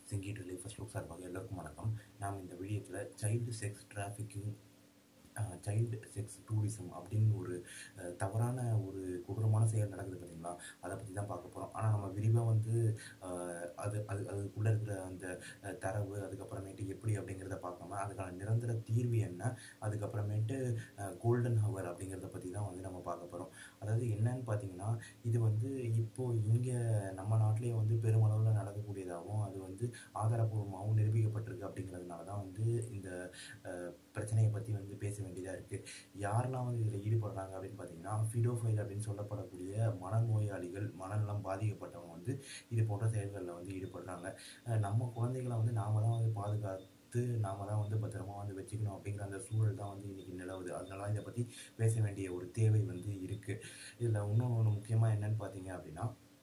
சிங்கிட்டு relief first look சார்பாக எல்லோருக்கும் வணக்கம் நாம் இந்த வீடியோத்தில் child sex trafficking child sex tourism அப்படின்னு ஒரு அஹ், தவறான ஒரு கொடூரமான செயல் நடக்குது பார்த்தீங்களா அதை பற்றி தான் பார்க்க போகிறோம் ஆனால் நம்ம விரிவாக வந்து அஹ், அது அது அதுக்குள்ளே இருக்கிற அந்த அஹ், தரவு அதுக்கப்புறமேட்டு எப்படி அப்படிங்கிறத பார்க்காம அதுக்கான நிரந்தர தீர்வு என்ன அதுக்கப்புறமேட்டு கோல்டன் ஹவர் அப்படிங்கிறத பற்றி தான் வந்து நம்ம பார்க்க போகிறோம் அதாவது என்னன்னு பார்த்தீங்கன்னா இது வந்து இப்போ இங்கே நம்ம நாட்டிலேயே வந்து பெருமளவில் நடக்கக்கூடியதாகவும் அது வந்து ஆதாரபூர்வமாகவும் நிரூபிக்கப்பட்டிருக்கு அப்படிங்கிறதுனால தான் வந்து இந்த அஹ், பிரச்சனையை பற்றி வந்து பேச வேண்டியதாக இருக்குது யாரெல்லாம் வந்து இதில் ஈடுபடுறாங்க அப்படின்னு பார்த்தீங்கன்னா ஃபிடோஃபைல் அப்படின்னு சொல்லப்படக்கூடிய மனநோயாளிகள் மனநலம் பாதிக்கப்பட்டவங்க வந்து இது போன்ற செயல்களில் வந்து ஈடுபடுறாங்க அஹ், நம்ம குழந்தைகளை வந்து நாம தான் வந்து பாதுகாத்து நாம தான் வந்து பத்திரமா வந்து வச்சுக்கணும் அப்படிங்கிற அந்த சூழல் தான் வந்து இன்னைக்கு நிலவுது அதனால இதை பற்றி பேச வேண்டிய ஒரு தேவை வந்து இருக்குது இதில் இன்னும் ஒன்று முக்கியமாக என்னன்னு பார்த்தீங்க அப்படின்னா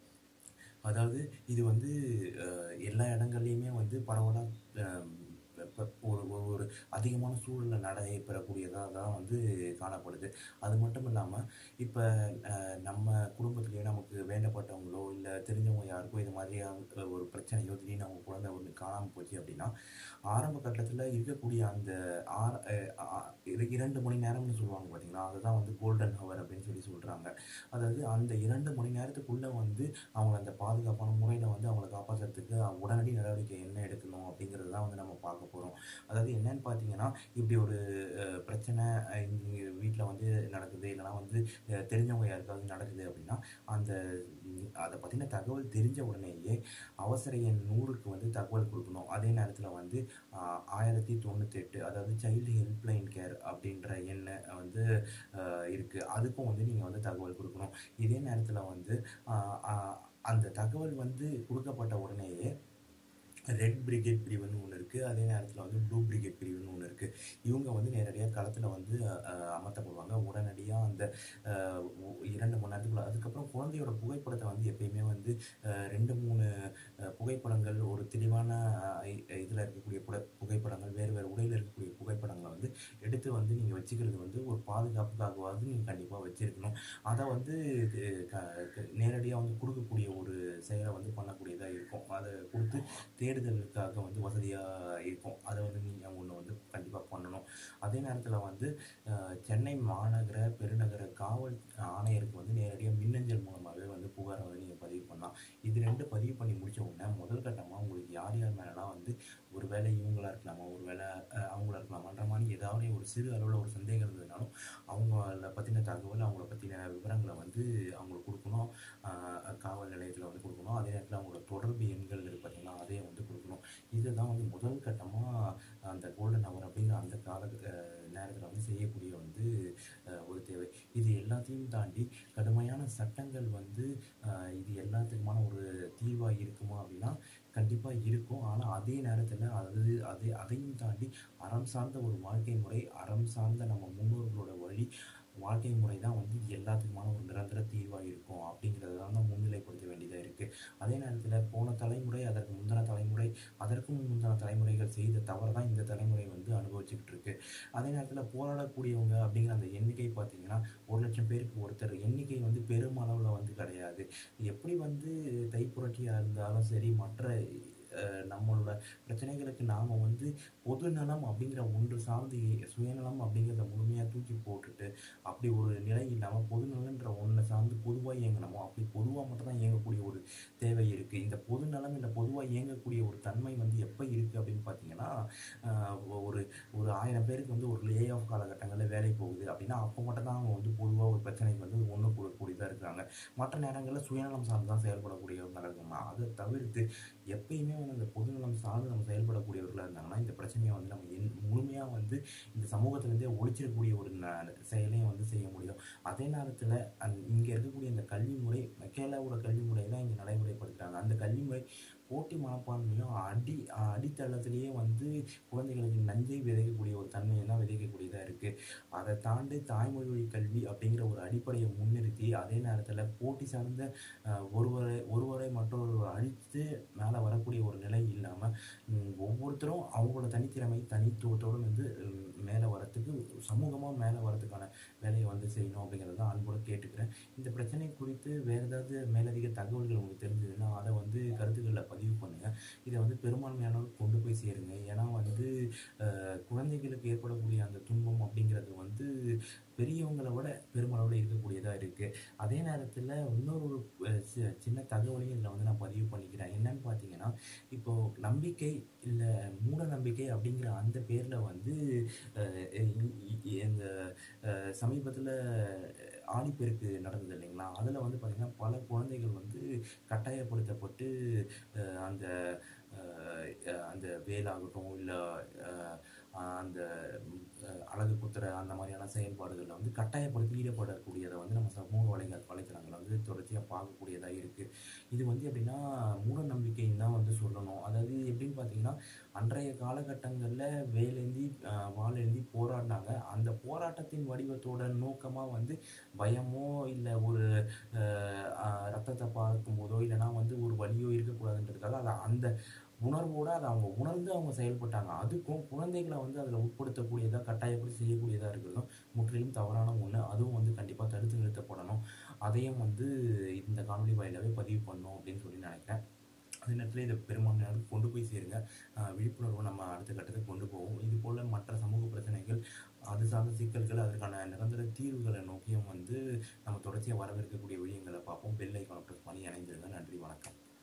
அதாவது இது வந்து அஹ், எல்லா இடங்கள்லையுமே வந்து பரவலாக ஒரு ஒரு ஒரு அதிகமான சூழலில் நடைபெறக்கூடியதாக தான் வந்து காணப்படுது அது மட்டும் இல்லாமல் இப்போ நம்ம குடும்பத்திலேயே நமக்கு வேண்டப்பட்டவங்களோ இல்லை தெரிஞ்சவங்க யாருக்கோ இது மாதிரியான ஒரு பிரச்சனையோ திடீர்னு அவங்க குழந்தை ஒன்று காணாமல் போச்சு அப்படின்னா ஆரம்ப கட்டத்தில் இருக்கக்கூடிய அந்த ஆற அஹ், ஆ- இரு- இரண்டு மணி நேரம்னு சொல்லுவாங்க பார்த்தீங்களா அதுதான் வந்து கோல்டன் ஹவர் அப்படின்னு சொல்லி சொல்கிறாங்க அதாவது அந்த இரண்டு மணி நேரத்துக்குள்ளே வந்து அவங்கள அந்த பாதுகாப்பான முறையில் வந்து அவங்கள காப்பாற்றுறதுக்கு உடனடி நடவடிக்கை என்ன எடுக்கணும் அப்படிங்கிறது தான் வந்து நம்ம பார்க்க போகிறோம் அதாவது என்னன்னு பார்த்தீங்கன்னா இப்படி ஒரு அஹ், பிரச்சனை எங்கள் வீட்டில் வந்து நடக்குது இல்லைனா வந்து அஹ், தெரிஞ்சவங்க யாருக்காவது நடக்குது அப்படின்னா அந்த ம், அதை பற்றின தகவல் தெரிஞ்ச உடனேயே அவசர எண் நூறுக்கு வந்து தகவல் கொடுக்கணும் அதே நேரத்தில் வந்து ஆஹ், ஆயிரத்தி தொண்ணூத்தெட்டு அதாவது சைல்டு ஹெல்ப்லைன் கேர் அப்படின்ற எண் வந்து ஆஹ், இருக்கு அதுக்கும் வந்து நீங்கள் வந்து தகவல் கொடுக்கணும் இதே நேரத்தில் வந்து ஆஹ், ஆஹ், அந்த தகவல் வந்து கொடுக்கப்பட்ட உடனேயே ரெட் பிரிகேட் பிரிவுன்னு ஒன்று இருக்குது அதே நேரத்தில் வந்து ப்ளூ பிரிகேட் பிரிவுன்னு ஒன்று இருக்குது இவங்க வந்து நேரடியாக களத்தில் வந்து அஹ், அமர்த்தப்படுவாங்க உடனடியாக அந்த அஹ், ஒ- இரண்டு மணி நேரத்துக்குள்ள அதுக்கப்புறம் குழந்தையோட புகைப்படத்தை வந்து எப்பயுமே வந்து அஹ், ரெண்டு மூணு அஹ், புகைப்படங்கள் ஒரு தெளிவான இதில் இருக்கக்கூடிய புட புகைப்படங்கள் வேறு வேறு உடையில் இருக்கக்கூடிய புகைப்படங்களை வந்து எடுத்து வந்து நீங்கள் வச்சுக்கிறது வந்து ஒரு பாதுகாப்புக்காகவாவது நீங்கள் கண்டிப்பாக வச்சுருக்கணும் அதை வந்து நேரடியாக வந்து கொடுக்கக்கூடிய ஒரு செயலை வந்து பண்ணக்கூடியதாக இருக்கும் அதை கொடுத்து தேடுதலுக்காக வந்து வசதியாக இருக்கும் அதை வந்து நீங்கள் ஒன்று வந்து கண்டிப்பாக பண்ணணும் அதே நேரத்தில் வந்து அஹ், சென்னை மாநகர பெருநகர காவல் ஆணையருக்கு வந்து நேரடியாக மின்னஞ்சல் மூலமாகவே வந்து புகாரை வந்து நீங்கள் பதிவு பண்ணலாம் இது ரெண்டு பதிவு பண்ணி முடிச்ச உடனே முதல் கட்டமாக உங்களுக்கு யார் யார் மேலாம் வந்து ஒரு வேளை இவங்களா இருக்கலாமா ஒரு வேளை அஹ், அவங்களா இருக்கலாமான்ற மாதிரி ஏதாவது ஒரு சிறு அளவில் ஒரு சந்தேகம் இருந்ததுனாலும் அவங்கள பற்றின தகவல் அவங்கள பற்றின விவரங்களை வந்து அவங்களுக்கு கொடுக்கணும் அஹ், காவல் நிலையத்தில் வந்து கொடுக்கணும் அதே நேரத்தில் அவங்களோட தொடர்பு எண்கள் இருக்கு பார்த்தீங்களா அதையும் வந்து கொடுக்கணும் இதுதான் வந்து முதல் கட்டமாக அந்த கோல்டன் ஹவர் அப்படிங்கிற அந்த கால நேரத்தில் வந்து செய்யக்கூடிய வந்து அஹ், ஒரு தேவை இது எல்லாத்தையும் தாண்டி கடுமையான சட்டங்கள் வந்து அஹ், இது எல்லாத்துக்குமான ஒரு தீர்வாக இருக்குமா அப்படின்னா கண்டிப்பாக இருக்கும் ஆனால் அதே நேரத்தில் அது அதே அதையும் தாண்டி அறம் சார்ந்த ஒரு வாழ்க்கை முறை அறம் சார்ந்த நம்ம முன்னோர்களோட வழி வாழ்க்கை முறை தான் வந்து இது எல்லாத்துக்குமான ஒரு நிரந்தர தீர்வாக இருக்கும் அப்படிங்கிறத தான் தான் முன்னிலைப்படுத்த வேண்டியதாக இருக்குது அதே நேரத்தில் போன தலைமுறை அதற்கு முந்தின தலைமுறை அதற்கும் முந்தின தலைமுறைகள் செய்த தவறு தான் இந்த தலைமுறை வந்து அனுபவிச்சுக்கிட்டு இருக்கு அதே நேரத்தில் போராடக்கூடியவங்க அப்படிங்கிற அந்த எண்ணிக்கை பார்த்தீங்கன்னா ஒரு லட்சம் பேருக்கு ஒருத்தர் எண்ணிக்கை வந்து பெருமளவில் வந்து கிடையாது எப்படி வந்து தைப்புரட்சியாக இருந்தாலும் சரி மற்ற அஹ், நம்மளோட பிரச்சனைகளுக்கு நாம் வந்து பொதுநலம் அப்படிங்கிற ஒன்று சார்ந்து சுயநலம் அப்படிங்கிறத முழுமையாக தூக்கி போட்டுட்டு அப்படி ஒரு நிலை இல்லாமல் பொதுநலன்ற ஒன்றை சார்ந்து பொதுவாக இயங்கணுமோ அப்படி பொதுவாக மட்டும் தான் இயங்கக்கூடிய ஒரு தேவை இருக்குது இந்த பொதுநலம் இல்லை பொதுவாக இயங்கக்கூடிய ஒரு தன்மை வந்து எப்போ இருக்குது அப்படின்னு பார்த்தீங்கன்னா ஆஹ், ஒரு ஒரு ஆயிரம் பேருக்கு வந்து ஒரு லே ஆஃப் காலகட்டங்களில் வேலை போகுது அப்படின்னா அப்போ மட்டும் தான் அவங்க வந்து பொதுவாக ஒரு பிரச்சனைக்கு வந்து ஒன்று கூடக்கூடியதாக இருக்கிறாங்க மற்ற நேரங்களில் சுயநலம் சார்ந்து தான் செயல்படக்கூடியவங்க இருக்காங்க அதை தவிர்த்து எப்பயுமே வந்து அந்த பொதுநலம் சார்ந்து நம்ம செயல்படக்கூடியவர்களாக இருந்தாங்கன்னா இந்த பிரச்சனையை வந்து நம்ம என் முழுமையாக வந்து இந்த சமூகத்திலேருந்தே ஒழிச்சிடக்கூடிய ஒரு ந- செயலையும் வந்து செய்ய முடியும் அதே நேரத்தில் அந் இங்கே இருக்கக்கூடிய இந்த கல்வி முறை மெக்கேலாவோட கல்வி முறை தான் இங்கே நடைமுறைப்படுத்துகிறாங்க அந்த கல்வி முறை போட்டி மனப்பான்மையும் அடி அடித்தளத்திலேயே வந்து குழந்தைகளுக்கு நஞ்சை விதைக்கக்கூடிய ஒரு தன்மையை தான் விதைக்கக்கூடியதாக இருக்குது அதை தாண்டி தாய்மொழி வழி கல்வி அப்படிங்கிற ஒரு அடிப்படையை முன்னிறுத்தி அதே நேரத்தில் போட்டி சார்ந்த அஹ், ஒருவரை ஒருவரை மற்றொருவர் அழித்து மேலே வரக்கூடிய ஒரு நிலை இல்லாமல் ஒவ்வொருத்தரும் அவங்களோட தனித்திறமை தனித்துவத்தோடு வந்து உம், மேலே வரத்துக்கு சமூகமாக மேலே வரதுக்கான வேலையை வந்து செய்யணும் அப்படிங்கிறத தான் அன்போடு கேட்டுக்கிறேன் இந்த பிரச்சனை குறித்து வேறு ஏதாவது மேலதிக தகவல்கள் உங்களுக்கு தெரிஞ்சதுன்னா அதை வந்து கருத்துக்களில் பதிவு பண்ணுங்கள் இதை வந்து பெரும்பான்மையானவர் கொண்டு போய் சேருங்க ஏன்னா வந்து அஹ், குழந்தைகளுக்கு ஏற்படக்கூடிய அந்த துன்பம் அப்படிங்கிறது வந்து பெரியவங்களை விட பெருமளவில் இருக்கக்கூடியதாக இருக்குது அதே நேரத்தில் இன்னொரு ஒரு அஹ், சி- சின்ன தகவலையும் இதில் வந்து நான் பதிவு பண்ணிக்கிறேன் என்னன்னு பார்த்தீங்கன்னா இப்போ நம்பிக்கை இல்லை மூட நம்பிக்கை அப்படிங்கிற அந்த பேரில் வந்து அஹ், இ- இ- இந்த சமீபத்தில் ஆடிப்பெருக்கு நடந்தது இல்லைங்களா அதில் வந்து பார்த்திங்கன்னா பல குழந்தைகள் வந்து கட்டாயப்படுத்தப்பட்டு அஹ், அந்த அஹ், அஹ், அந்த வேலாகட்டும் இல்லை அந்த அஹ், அழகு குத்துற அந்த மாதிரியான செயல்பாடுகளில் வந்து கட்டாயப்படுத்தி ஈடுபடக்கூடியதை வந்து நம்ம சமூக வலைகள் வலைத்தளங்களை வந்து தொடர்ச்சியாக பார்க்கக்கூடியதாக இருக்குது இது வந்து எப்படின்னா மூட நம்பிக்கைன்னு தான் வந்து சொல்லணும் அதாவது எப்படின்னு பார்த்தீங்கன்னா அன்றைய காலகட்டங்களில் வேலேந்தி அஹ், வாளேந்தி போராடினாங்க அந்த போராட்டத்தின் வடிவத்தோட நோக்கமாக வந்து பயமோ இல்லை ஒரு அஹ், அஹ், ரத்தத்தை பார்க்கும்போதோ இல்லைன்னா வந்து ஒரு வலியோ இருக்கக்கூடாதுன்றதுக்காக அதை அந்த உணர்வோடு அதை அவங்க உணர்ந்து அவங்க செயல்பட்டாங்க அதுக்கும் குழந்தைகளை வந்து அதில் உட்படுத்தக்கூடியதாக கட்டாயப்படுத்தி செய்யக்கூடியதாக இருக்கிறதும் முற்றிலும் தவறான ஒன்று அதுவும் வந்து கண்டிப்பாக தடுத்து நிறுத்தப்படணும் அதையும் வந்து இந்த காணொலி வாயிலாகவே பதிவு பண்ணணும் அப்படின்னு சொல்லி நினைக்கிறேன் அதே நேரத்தில் இதை பெரும்பான்மையாளருக்கு கொண்டு போய் சேருங்க ஆஹ் விழிப்புணர்வு நம்ம அடுத்த கட்டத்துக்கு கொண்டு போவோம் இது போல் மற்ற சமூக பிரச்சனைகள் அது சார்ந்த சிக்கல்கள் அதற்கான நிரந்தர தீர்வுகளை நோக்கியும் வந்து நம்ம தொடர்ச்சியாக வரவிருக்கக்கூடிய விடயங்களை பார்ப்போம் பெல் ஐக்கானை ப்ரெஸ் பண்ணி இணைந்திருங்க நன்றி வணக்கம்